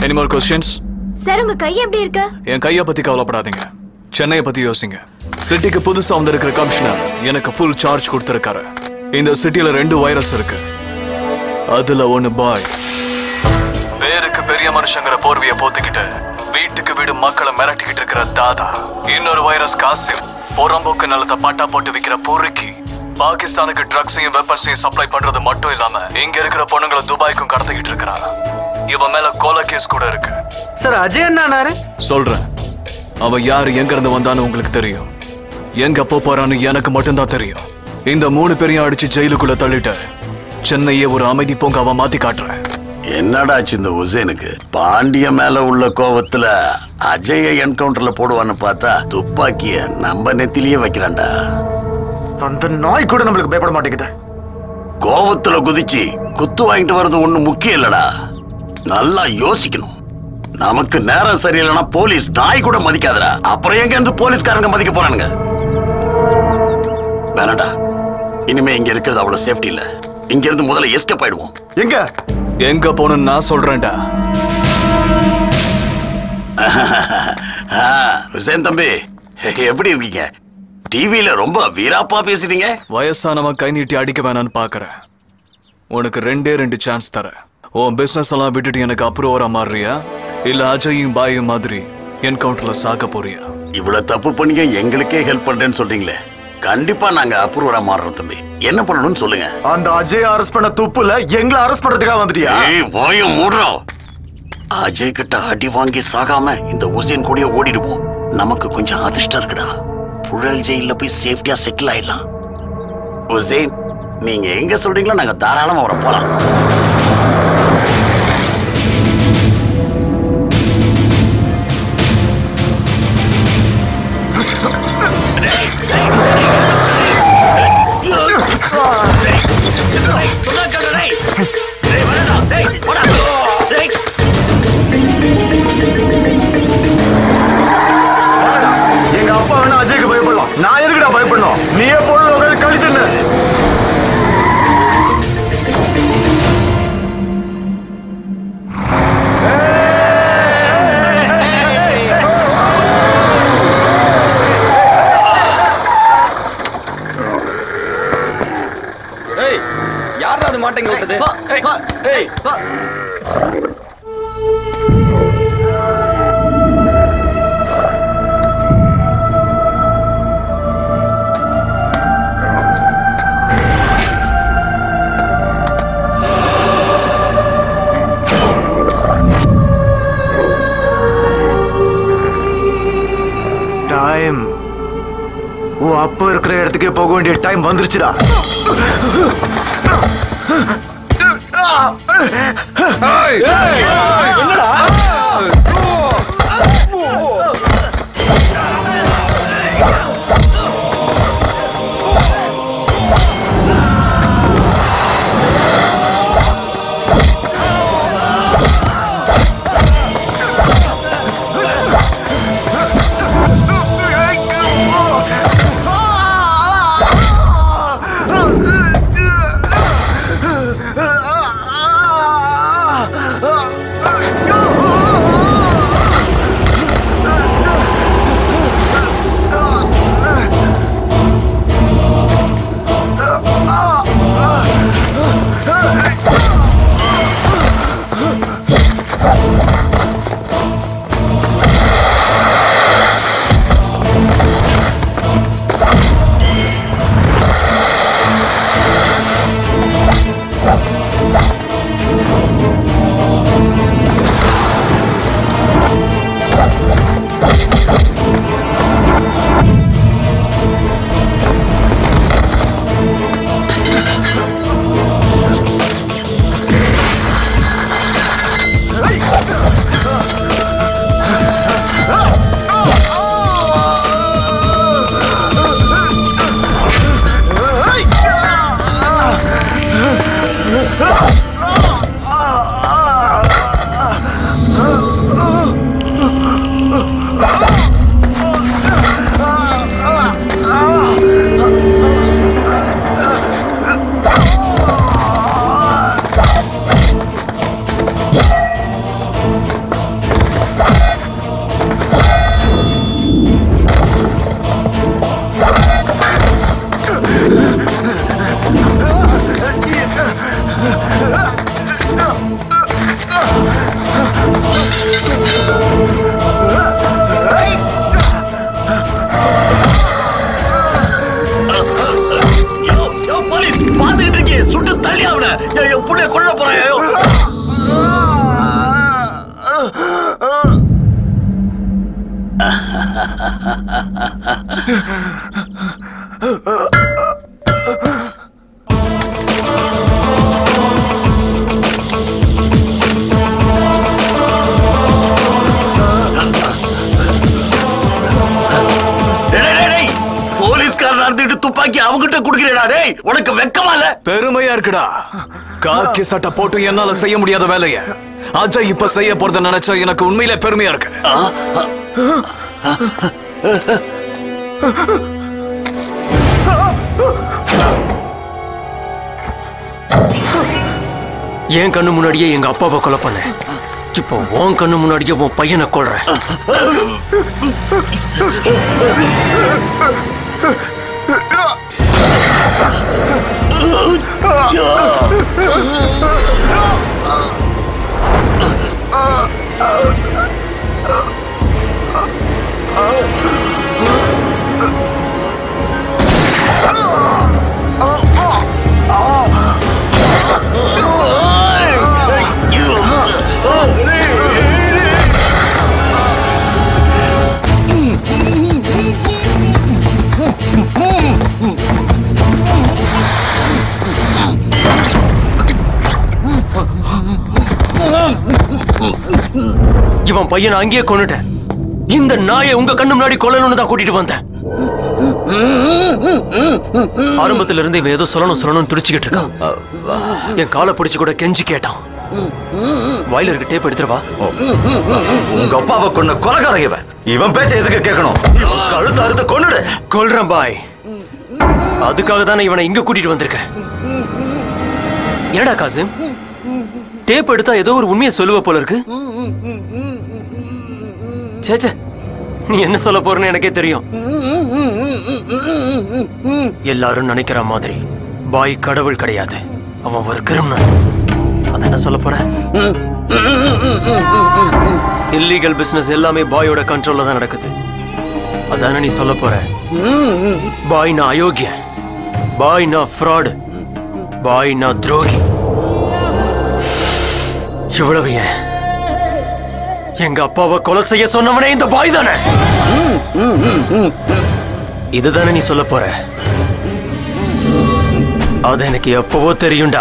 any more questions sir உங்க கை எப்படி இருக்கு என் கையை பத்தி கவலைப்படாதீங்க சென்னையை பத்தி யோசிங்க சிட்டிக்கு புதுசா வந்திருக்கிற கமிஷனர் எனக்கு ஃபுல் சார்ஜ் கொடுத்திருக்காரு இந்த சிட்டில ரெண்டு வைரஸ் இருக்கு அதுல ஒண்ணு பாய் பேருக்கு பெரிய மனுஷங்கிற போர்வைய போத்துக்கிட்டு வீட்டுக்கு வீடு மக்களை மிரட்டிக்கிட்டு இருக்கிற தாதா இன்னொரு வைரஸ் காசிம் புறம்போக்கு நிலத்தை பட்டா போட்டு விக்கிற பொறுக்கி பாகிஸ்தானுக்கு ட்ரக்ஸையும் வெப்பன்ஸையும் சப்ளை பண்றது மட்டும் இல்லாம இங்க இருக்கிற பொண்ணுங்களை துபாய்க்கும் கடத்திக்கிட்டு இருக்கிறான் இவன் மேல கொலை கேஸ் கூட இருக்கு சார் அஜய் அண்ணாரு சொல்றேன் அவன் யார் எங்க இருந்து வந்தான்னு உங்களுக்கு தெரியும் எங்க போப் போறான்னு எனக்கு மட்டும்தான் தெரியும் இந்த மூணு பேரையும் அடிச்சு ஜெயிலுக்குள்ள தள்ளிட்டு சென்னையே ஒரு அமைதி பூங்காவா மாத்தி காட்டுறேன் என்னடாச்சு இந்த உசேனுக்கு பாண்டிய மேல உள்ள கோவத்துல அஜய என்கவுண்டர்ல போடுவான்னு பார்த்தா துப்பாக்கிய நம்ம நெத்திலேயே வைக்கிறான்டா அந்த நாய் கூட நம்மளுக்கு பயப்பட மாட்டேங்குது கோவத்துல குதிச்சு குத்து வாங்கிட்டு வர்றது ஒண்ணு முக்கியம் இல்லடா நல்லா யோசிக்கணும் நமக்கு நேரம் சரியில்லைன்னா போலீஸ் நாய் கூட மதிக்காதடா அப்புறம் எங்க இருந்து போலீஸ்காரங்க மதிக்க போறானுங்க வேணாடா இனிமே இங்க இருக்கிறது அவ்வளவு சேஃப்டி இல்ல இங்க இருந்து முதல்ல எஸ்கேப் ஆயிடுவோம் எங்க எங்க போகணும்னு நான் சொல்றேன்டா ஆ, ஹுசேன் தம்பி எப்படி இருக்கீங்க டிவியில ரொம்ப வீராப்பா பேசுறீங்க வயசானவன் கை நீட்டி அடிக்க வேணான்னு பாக்குறேன் உனக்கு ரெண்டே ரெண்டு சான்ஸ் தரேன் உன் பிசினஸ் எல்லாம் விட்டுட்டு எனக்கு அப்ரூவரா மாறுறியா இல்ல அஜயும் பாயும் மாதிரி என்கவுண்டர்ல சாக்க போறியா இவ்வளவு தப்பு பண்ணிக்க எங்களுக்கே ஹெல்ப் பண்றேன்னு சொல்றீங்களே கண்டிப்பா நாங்க அப்ரூவரா மாறுறோம் தம்பி என்ன பண்ணணும்னு சொல்லுங்க அந்த அஜய் அரெஸ்ட் பண்ண துப்புல எங்களை அரெஸ்ட் பண்றதுக்காக வந்துட்டியா ஏய் வாயும் மூடுறோம் அஜய் கிட்ட அடி வாங்கி சாகாம இந்த உசேன் கூடயே ஓடிடுவோம் நமக்கு கொஞ்சம் அதிர்ஷ்டம் இருக்குடா புழல் ஜெயில போய் சேஃப்டியா செட்டில் ஆயிடலாம் உசேன் நீங்க எங்க சொல்றீங்களோ நாங்க தாராளமா வர போலாம் எங்க அப்பா வேணா அஜய்க்கு பயப்படலாம் நான் எதுக்குடா பயப்படணும் நீயே பொருள் உட்காந்து களி தின்னு ஏய் யாரா அது மாட்டேங்க விட்டது ஏய், ஏய் டைம் உன் அப்பா இருக்கிற இடத்துக்கே போக வேண்டிய டைம் வந்துருச்சுடா டேய், டேய், டேய், போலீஸ்காரன் நடந்துட்டு துப்பாக்கி அவங்கிட்ட குடுக்கிறேடா டேய் உனக்கு வெக்கமா இல்ல பெருமையா இருக்குடா காக்கி சட்டை போட்டு என்னால செய்ய முடியாத வேலைய அஜய் இப்ப செய்ய போறத நினைச்சா எனக்கு உண்மையிலே பெருமையா இருக்கு என் கண்ணு முன்னாடியே எங்க அப்பாவை கொலை பண்ண இப்போ உன் கண்ணு முன்னாடியே உன் பையனை கொல்றேன் இவன் பையனை அங்கேயே கொன்னுட்டேன் இந்த நாயை உங்க கண்ணு முன்னாடி கொல்லணும்னு தான் கூட்டிட்டு வந்தேன் ஆரம்பத்துல இருந்து இவன் ஏதோ சொல்லணும் சொல்லணும்னு துடிச்சுக்கிட்டு இருக்கான் என் காலை பிடிச்சு கூட கெஞ்சி கேட்டான் வாயில இருக்க டேப் எடுத்துருவா உங்க அப்பாவை கொண்ட கொலகாரன் இவன் இவன் பேச்ச எதுக்கு கேட்கணும் இவன் கழுத்து அறுத்து கொன்னுடு கொல்றேன் பாய் அதுக்காக தானே இவனை இங்க கூட்டிட்டு வந்திருக்கேன் என்னடா காசிம் டேப் எடுத்தா ஏதோ ஒரு உண்மையை சொல்லுவ போல இருக்கு சே சே நீ என்ன சொல்ல போறன்னு எனக்கே தெரியும் எல்லாரும் நினைக்கிற மாதிரி பாய் கடவுள் கிடையாது அவன் ஒரு கிரிமினல் அத என்ன சொல்ல போற இல்லீகல் பிசினஸ் எல்லாமே பாயோட கண்ட்ரோல்ல தான் நடக்குது அதானே நீ சொல்ல போற பாய் நான் அயோக்கியன் பாய் நான் ஃப்ராடு பாய் நான் துரோகி இவ்வளவு ஏன் எங்க அப்பாவை கொலை செய்ய சொன்னவனே இந்த பாய் தானே இதுதானே நீ சொல்ல போற அது எனக்கு எப்பவோ தெரியும்டா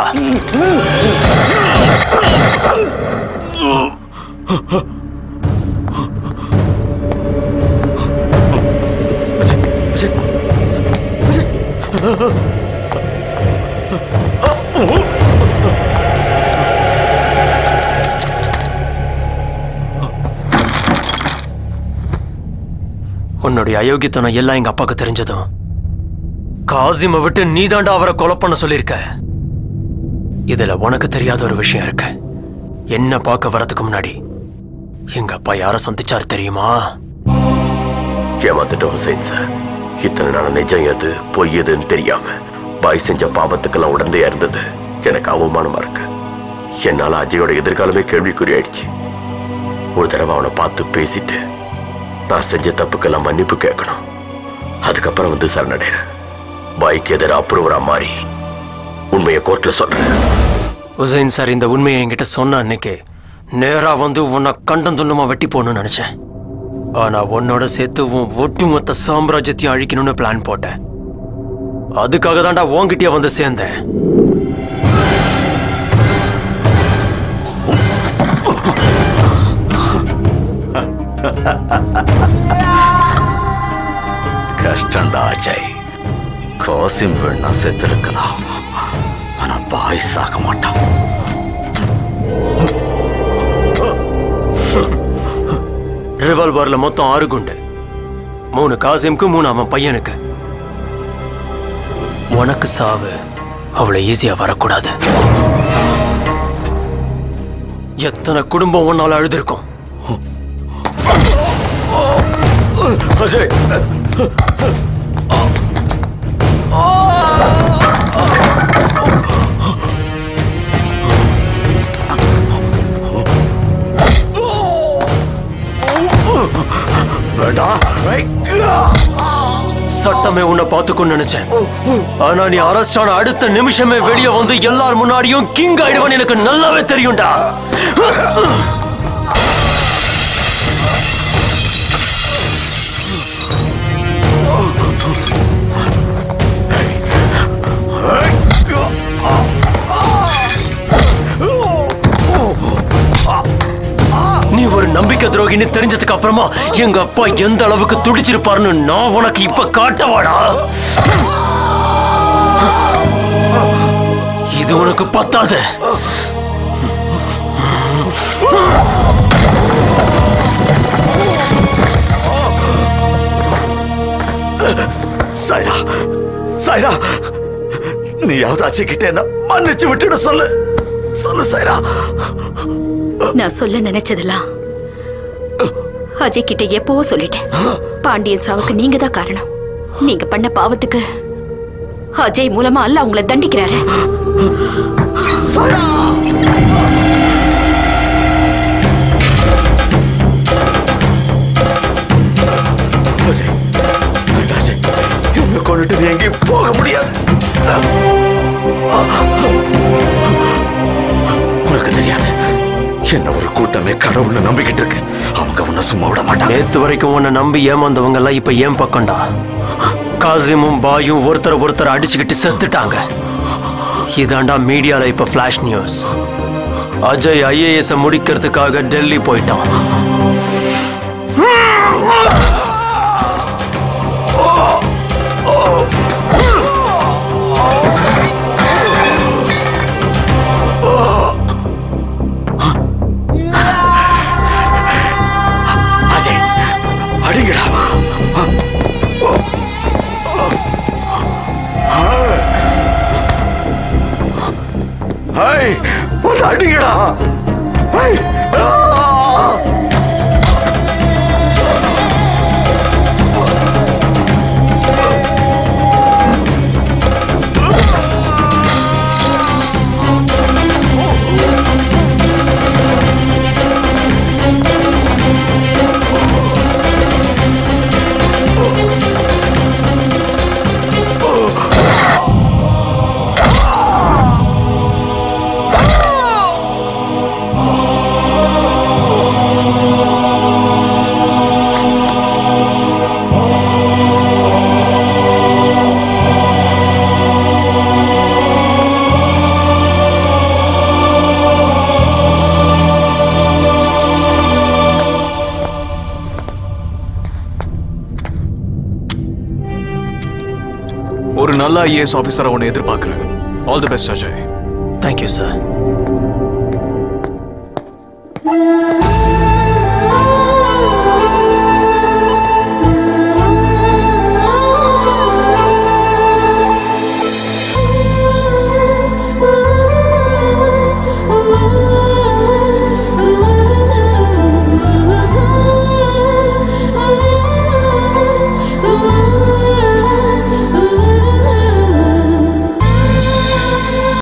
உன்னுடைய அயோக்கியத்தனம் எல்லாம் எங்க அப்பாவுக்கு தெரிஞ்சதும் காசிமை விட்டு நீதாண்டா அவரை கொலை பண்ண சொல்லியிருக்க இதுல உனக்கு தெரியாத ஒரு விஷயம் இருக்கு என்ன பார்க்க வரதுக்கு முன்னாடி எங்க அப்பா யார சந்திச்சாரு தெரியுமா ஏமாத்துட்டோம் ஹுசைன் சார் இத்தனை நாள் நிஜம் எது பொய் எதுன்னு தெரியாம பாய் செஞ்ச பாவத்துக்கெல்லாம் உடந்தையா இருந்தது எனக்கு அவமானமா இருக்கு என்னால அஜயோட எதிர்காலமே கேள்விக்குறி ஆயிடுச்சு ஒரு தடவை அவனை பார்த்து பேசிட்டு நான் செஞ்ச தப்புக்கெல்லாம் மன்னிப்பு கேட்கணும் அதுக்கப்புறம் வந்து சரணடைறேன் பாய்க்கு எதிராக அப்ரூவரா மாறி உண்மையை கோர்ட்ல சொல்றேன் உசைன் சார் இந்த உண்மையை என்கிட்ட சொன்ன அன்னைக்கு நேரா வந்து உன்னை கண்டம் துண்டமா வெட்டி போகணும்னு நினைச்சேன் ஆனா உன்னோட சேர்த்து உன் ஒட்டுமொத்த சாம்ராஜ்யத்தையும் அழிக்கணும்னு பிளான் போட்டேன் அதுக்காக தான்டா உன்கிட்டயே வந்து சேர்ந்தேன் கஷ்டம்டா அஜய் காசிம் வேணா செத்துருக்கலாம் ஆனா பாய் சாக மாட்டான் ரிவால்வர்ல மொத்தம் ஆறு குண்டு மூணு காசிம்க்கு மூணு அவன் பையனுக்கு உனக்கு சாவு அவ்வளவு ஈஸியா வரக்கூடாது எத்தனை குடும்பம் ஒன்னால அழுதுருக்கும் அஜய் வேண்டாம் சட்டமே உன்னை பார்த்துக்கணும்னு நினைச்சேன் ஆனா நீ அரெஸ்ட் ஆன அடுத்த நிமிஷமே வெளியே வந்து எல்லார் முன்னாடியும் கிங் ஆயிடுவான்னு எனக்கு நல்லாவே தெரியும்டா நீ ஒரு நம்பிக்கை துரோகின்னு தெரிஞ்சதுக்கு அப்புறமா எங்க அப்பா எந்த அளவுக்கு துடிச்சிருப்பாருன்னு நான் உனக்கு இப்ப காட்டவாடா இது உனக்கு பத்தாது சாய்ரா சாய்ரா நீயாவது அஜய் கிட்ட என்ன மன்னிச்சு விட்டுட சொல்லு சொல்லு சாய்ரா நான் சொல்ல நினைச்சதெல்லாம் அஜய் கிட்ட எப்பவோ சொல்லிட்டேன் பாண்டியன் சாவுக்கு நீங்க தான் காரணம் நீங்க பண்ண பாவத்துக்கு அஜய் மூலமா அல்ல உங்களை தண்டிக்கிறாரு அஜய் வேண்டாம் அஜய் என்ன கொண்டுட்டு நீ எங்கேயும் போக முடியாது உனக்கு தெரியாது என்ன ஒரு கூட்டமே கடவுள்னு நம்பிக்கிட்டு இருக்கு அவங்க உன்னை சும்மா விட மாட்டாங்க நேத்து வரைக்கும் உன்னை நம்பி ஏமாந்தவங்க எல்லாம் இப்ப ஏன் பக்கம்டா காசிமும் பாயும் ஒருத்தர் ஒருத்தர் அடிச்சுக்கிட்டு செத்துட்டாங்க இதாண்டா மீடியால இப்ப ஃபிளாஷ் நியூஸ் அஜய் ஐஏஎஸ் முடிக்கிறதுக்காக டெல்லி போயிட்டான் அஜய் அடிங்கடா ஹாய் வந்து அடிங்கடா ஹாய் ஒரு நல்ல ஐஏஎஸ் ஆபீசரை உன்னை எதிர்பார்க்கிறேன் all the best Ajay thank you sir